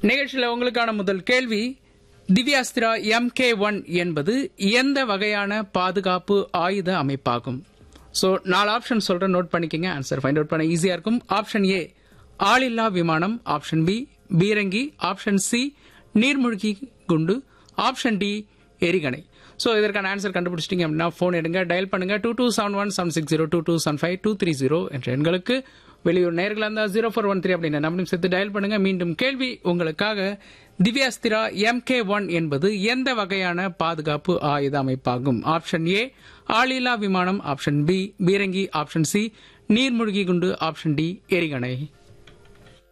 நிகழ்ச்சியில் உங்களுக்கான முதல் கேள்வி திவ்யாஸ்திரா எம் கே ஒன் என்பது எந்த வகையான பாதுகாப்பு ஆயுத அமைப்பாகும் ஸோ நாலு ஆப்ஷன் சொல்றேன் நோட் பண்ணிக்கங்க ஆன்சர் ஃபைண்ட் அவுட் பண்ண ஈஸியா இருக்கும் ஆப்ஷன் ஏ ஆளில்லா விமானம் ஆப்ஷன் பி பீரங்கி ஆப்ஷன் சி நீர்மூழ்கி குண்டு ஆப்ஷன் டி எரிகணை ஸோ இதற்கான ஆன்சர் கண்டுபிடிச்சிட்டிங்க அப்படின்னா ஃபோன் எடுங்க டயல் பண்ணுங்க two two seven one seven six zero two two seven five two three zero என்ற எண்களுக்கு வெளியூர் நேர்களாக இருந்தால் ஜீரோ ஃபோர் ஒன் த்ரீ அப்படின்னு நம்பரையும் சேர்த்து டயல் பண்ணுங்க மீண்டும் கேள்வி உங்களுக்காக திவ்யாஸ்திரா எம் கே ஒன் என்பது எந்த வகையான பாதுகாப்பு ஆயுத அமைப்பாகும் ஆப்ஷன் ஏ ஆளில்லா விமானம் ஆப்ஷன் பி பீரங்கி ஆப்ஷன் சி நீர்மூழ்கி குண்டு ஆப்ஷன் டி எரிகணை